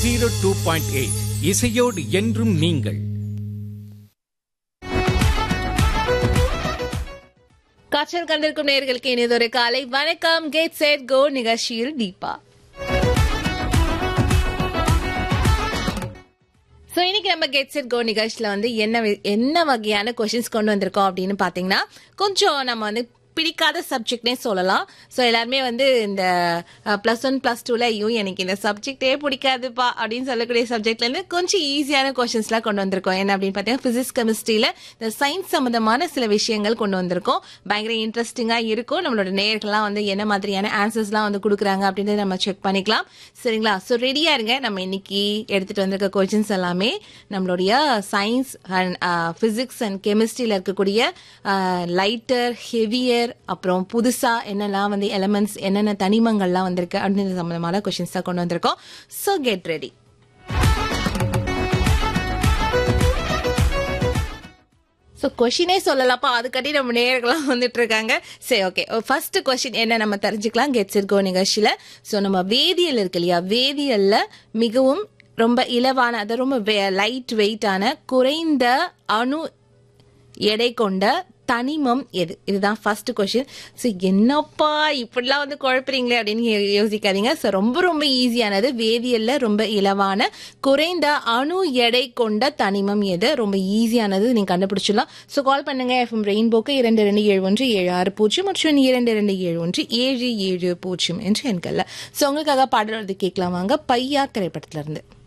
zero two point eight இசையோடு என்றும் நீங்கள் காற்றல் கண்டிருக்கும் நேர்களுக்கு இனியதொரு காலை வணக்கம் கேட் செட் கோ நிகழ்ச்சியில் தீபா ஸோ இன்னைக்கு நம்ம கெட் செட் கோ நிகழ்ச்சியில் வந்து என்ன வி- என்ன வகையான கொஷின்ஸ் கொண்டு வந்திருக்கோம் அப்படின்னு பார்த்தீங்கன்னா கொஞ்சம் நம்ம வந்து பிடிக்காத சப்ஜெக்ட்னே சொல்லலாம் ஸோ எல்லாருமே வந்து இந்த ப்ளஸ் ஒன் ப்ளஸ் டூவில் ஐயோ எனக்கு இந்த சப்ஜெக்டே பிடிக்காதுப்பா அப்படின்னு சொல்லக்கூடிய சப்ஜெக்ட்லேருந்து கொஞ்சம் ஈஸியான கொஷின்ஸ்லாம் கொண்டு வந்திருக்கோம் என்ன அப்படின்னு பார்த்தீங்கன்னா ஃபிசிக்ஸ் கெமிஸ்ட்ரியில் இந்த சயின்ஸ் சம்மந்தமான சில விஷயங்கள் கொண்டு வந்திருக்கோம் பயங்கர இன்ட்ரெஸ்டிங்காக இருக்கும் நம்மளோட நேயர்கள்லாம் வந்து என்ன மாதிரியான ஆன்சர்ஸ்லாம் வந்து கொடுக்குறாங்க அப்படின்றத நம்ம செக் பண்ணிக்கலாம் சரிங்களா ஸோ ரெடியாக இருங்க நம்ம இன்னைக்கு எடுத்துகிட்டு வந்திருக்க கொஷின்ஸ் எல்லாமே நம்மளுடைய சயின்ஸ் அண்ட் ஃபிசிக்ஸ் அண்ட் கெமிஸ்ட்ரியில் இருக்கக்கூடிய லைட்டர் ஹெவியர் அப்புறம் புதுசாக என்னெல்லாம் வந்து எலமெண்ட்ஸ் என்னென்ன தனிமங்கள்லாம் வந்திருக்கு அப்படின்ற சம்மந்தமான கொஷின்ஸ் தான் கொண்டு வந்திருக்கோம் ஸோ கெட் ரெடி ஸோ கொஷினே சொல்லலாம்ப்பா அதுக்காட்டி நம்ம நேர்களாம் வந்துட்டு இருக்காங்க சரி ஓகே ஃபர்ஸ்ட் கொஷின் என்ன நம்ம தெரிஞ்சுக்கலாம் கெட்ஸ் இருக்கோ நிகழ்ச்சியில் ஸோ நம்ம வேதியியல் இருக்கு இல்லையா வேதியியல்ல மிகவும் ரொம்ப இலவான அது ரொம்ப லைட் வெயிட்டான குறைந்த அணு எடை கொண்ட தனிமம் எது இதுதான் ஃபர்ஸ்ட் கொஷின் ஸோ என்னப்பா இப்படிலாம் வந்து குழப்புறீங்களே அப்படின்னு யோ- யோசிக்காதீங்க ஸோ ரொம்ப ரொம்ப ஈஸியானது வேதியியல்ல ரொம்ப இலவான குறைந்த அணு எடை கொண்ட தனிமம் எது ரொம்ப ஈஸியானது நீங்க கண்டுபிடிச்சிடலாம் ஸோ கால் பண்ணுங்க எஃப்எம் ரெயின்போக்கு இரண்டு ரெண்டு ஏழு ஒன்று ஏழு ஆறு பூஜ்ஜியம் மற்றும் இரண்டு ரெண்டு ஏழு ஒன்று ஏழு ஏழு பூஜ்ஜியம் என்று எண்கள்ல ஸோ உங்களுக்காக பாடல் வந்து கேட்கலாம் வாங்க பையா திரைப்படத்துல இருந்து